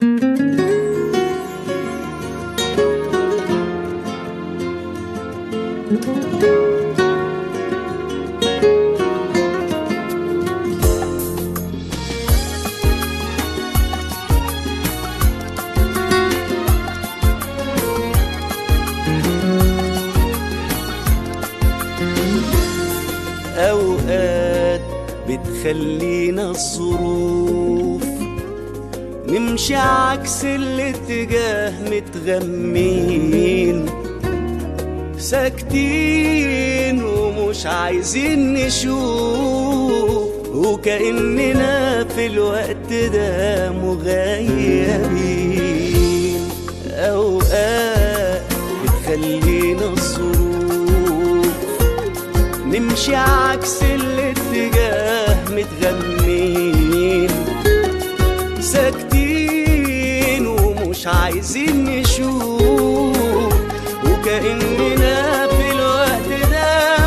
أوقات بتخلينا الظروف نمشي عكس الاتجاه متغمين ساكتين ومش عايزين نشوف وكأننا في الوقت ده مغيبين أوقات بتخلينا الظروف نمشي عكس الاتجاه متغمين ساكتين ومش عايزين نشوف وكأننا في الوقت ده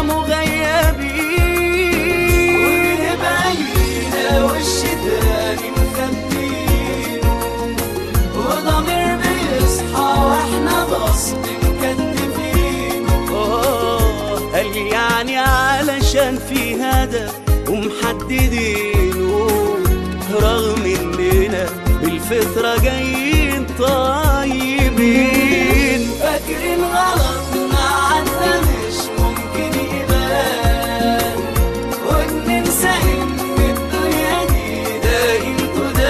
مغيبين وبنبقى وش تاني مخبينه وضمير بيصحى واحنا غصب مكتفينه آه، قال يعني علشان في هدف ومحددينه رغم اننا بالفطرة جايين طيبين فاكرين غلطنا عنا مش ممكن يبان وننسى ان الدنيا دي داين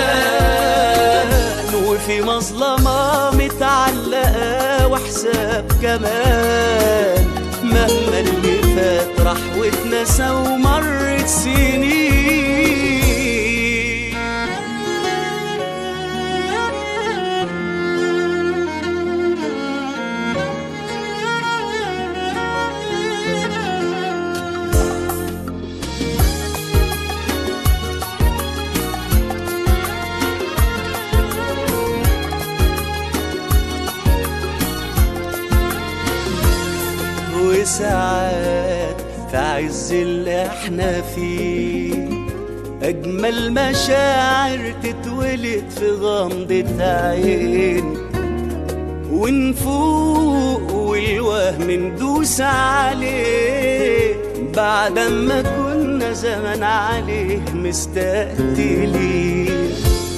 تدان وفي مظلمة متعلقة وحساب كمان مهما اللي فات راح واتنسى ومرت سنين وساعات في عز اللي احنا فيه أجمل مشاعر تتولد في غمضة عين ونفوق والوهم ندوس عليه بعد ما كنا زمان عليه مستقتلين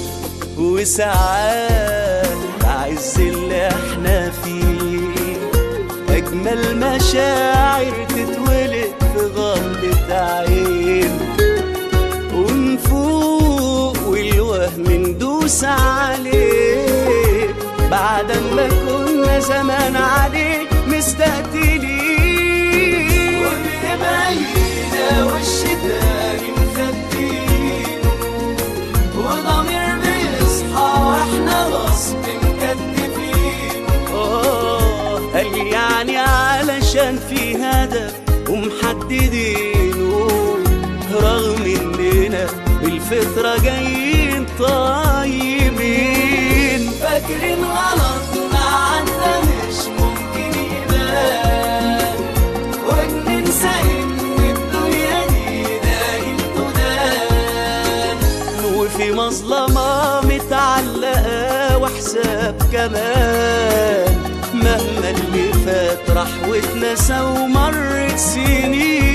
وساعات عز اللي احنا فيه أجمل مشاعر تتولد في غمضة عين ونفوق والوهم ندوس عليه بعد ما كنا زمان عليه مستقتلين وبنبقى وش تاني مخبينه وضمير بيصحى واحنا غصب مكتفينه آه قال يعني علشان في هدف ومحددينه رغم اننا بالفطرة جايين طيبين فاكرين غلطنا عنا مش ممكن يبان وننسى ان الدنيا دي دايم تدان وفي مظلمة متعلقة وحساب كمان مهما اللي فات راح واتنسى ومرت سنين